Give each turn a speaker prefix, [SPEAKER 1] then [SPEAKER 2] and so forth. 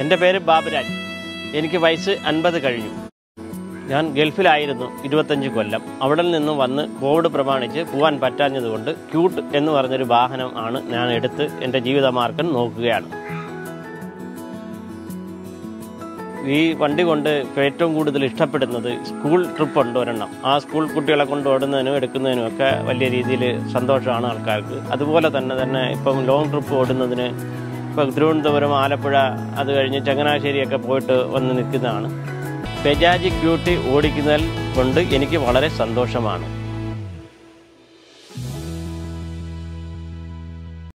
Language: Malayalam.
[SPEAKER 1] എൻ്റെ പേര് ബാബുരാജ് എനിക്ക് വയസ്സ് അൻപത് കഴിഞ്ഞു ഞാൻ ഗൾഫിലായിരുന്നു ഇരുപത്തഞ്ച് കൊല്ലം അവിടെ നിന്നും വന്ന് കോവിഡ് പ്രമാണിച്ച് പോകാൻ പറ്റാഞ്ഞതുകൊണ്ട് ക്യൂട്ട് എന്ന് പറഞ്ഞൊരു വാഹനം ആണ് ഞാൻ എടുത്ത് എൻ്റെ ജീവിതമാർഗം നോക്കുകയാണ് ഈ വണ്ടി കൊണ്ട് ഇപ്പോൾ ഏറ്റവും കൂടുതൽ ഇഷ്ടപ്പെടുന്നത് സ്കൂൾ ട്രിപ്പ് ഉണ്ട് ഒരെണ്ണം ആ സ്കൂൾ കുട്ടികളെ കൊണ്ട് ഓടുന്നതിനും എടുക്കുന്നതിനും ഒക്കെ വലിയ രീതിയിൽ സന്തോഷമാണ് ആൾക്കാർക്ക് അതുപോലെ തന്നെ തന്നെ ഇപ്പം ലോങ് ട്രിപ്പ് ഓടുന്നതിന് ഇപ്പോൾ തിരുവനന്തപുരം ആലപ്പുഴ അത് കഴിഞ്ഞ് ചങ്ങനാശ്ശേരിയൊക്കെ പോയിട്ട് വന്ന് നിൽക്കുന്നതാണ് ബജാജ് ക്യൂട്ടി ഓടിക്കുന്നതിൽ കൊണ്ട് എനിക്ക് വളരെ സന്തോഷമാണ്